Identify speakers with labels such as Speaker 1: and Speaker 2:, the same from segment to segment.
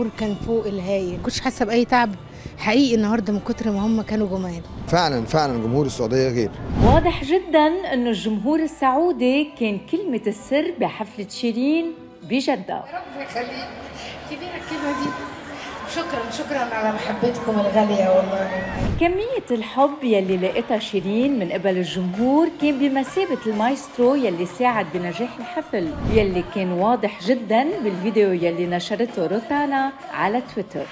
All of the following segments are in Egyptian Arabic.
Speaker 1: الجمهور كان فوق الهايل كنتش حاسه باي تعب حقيقي النهارده من كتر ما هم كانوا جمال
Speaker 2: فعلا فعلا جمهور السعوديه غير
Speaker 3: واضح جدا انه الجمهور السعودي كان كلمة السر بحفلة شيرين بجدة
Speaker 4: ربنا يخليك كبيرة الكلمة دي شكرا شكرا على محبتكم الغالية والله
Speaker 3: كمية الحب يلي لقيتها شيرين من قبل الجمهور كان بمثابة المايسترو يلي ساعد بنجاح الحفل يلي كان واضح جدا بالفيديو يلي نشرته روتانا على تويتر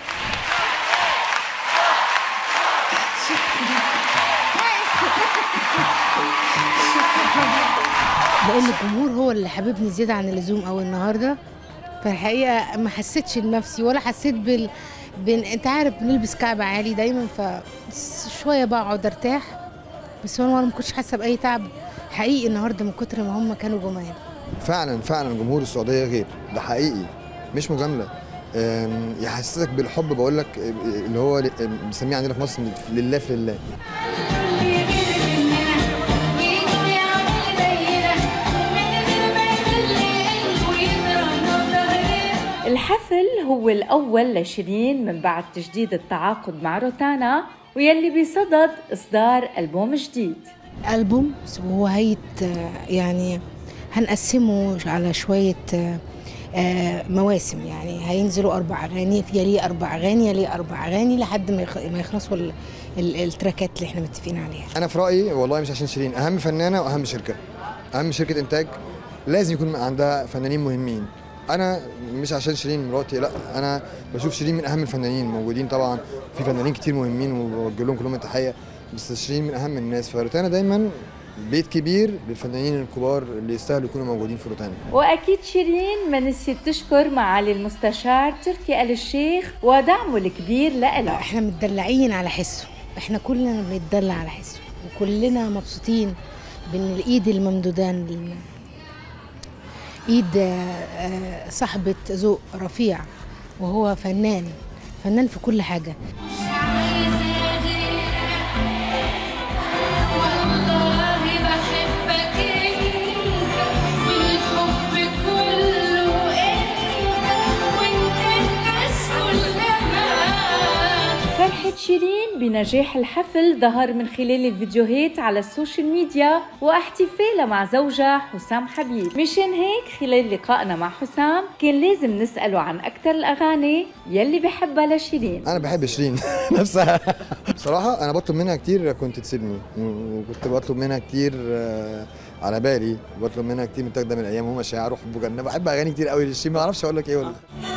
Speaker 1: بقول الجمهور هو اللي حبيبني زياده عن اللزوم قوي النهارده فالحقيقه ما حسيتش بنفسي ولا حسيت بال بن... انت عارف بنلبس كعب عالي دايما ف شويه بقعد ارتاح بس انا ما كنتش حاسه باي تعب حقيقي النهارده من كتر ما هم كانوا جمال
Speaker 2: فعلا فعلا جمهور السعوديه غير ده حقيقي مش مجامله أم، يحسسك بالحب بقول لك اللي هو ل- بنسميه عندنا في مصر لله في لله
Speaker 3: الحفل هو الأول لشيرين من بعد تجديد التعاقد مع روتانا ويلي بصدد إصدار ألبوم جديد
Speaker 1: ألبوم وهو هيت يعني هنقسمه على شوية آه، آه، مواسم يعني هينزلوا أربع أغاني في يليه أربع أغاني يليه أربع أغاني لحد ما يخ- ما يخلصوا ال- ال- التراكات اللي احنا متفقين عليها
Speaker 2: انا في رايي والله مش عشان شيرين اهم فنانه واهم شركه اهم شركه انتاج لازم يكون عندها فنانين مهمين انا مش عشان شيرين مراتي لا انا بشوف شيرين من اهم الفنانين موجودين طبعا في فنانين كتير مهمين وبوجه لهم كلهم التحيه بس شيرين من اهم الناس فروتانا دايما بيت كبير للفنانين الكبار اللي يستاهلوا يكونوا موجودين في روتانا
Speaker 3: وأكيد شيرين ما نسيت تشكر معالي المستشار تركي آل الشيخ ودعمه الكبير لإلها
Speaker 1: احنا متدلعين على حسه احنا كلنا بنتدلع على حسه وكلنا مبسوطين بان الايد الممدودان لل- ايد آه، آه، صاحبة ذوق رفيع وهو فنان فنان في كل حاجة
Speaker 5: والله بحبك انت والحب كله انت وانت الناس كلها
Speaker 3: فرحة شيرين بنجاح الحفل ظهر من خلال الفيديوهات على السوشيال ميديا واحتفالها مع زوجها حسام حبيب مشان هيك خلال لقائنا مع حسام كان لازم نسأله عن أكثر الأغاني يلي بحبها لشيرين
Speaker 2: انا بحب شيرين نفسها بصراحه انا بطلب منها كتير كنت تسيبني وكنت بطلب منها كتير آه، على بالي بطلب منها كتير من تقدم الايام هم شاعر وحب جنة بحب اغاني كتير قوي لشيرين ما اعرفش اقول لك ايه والله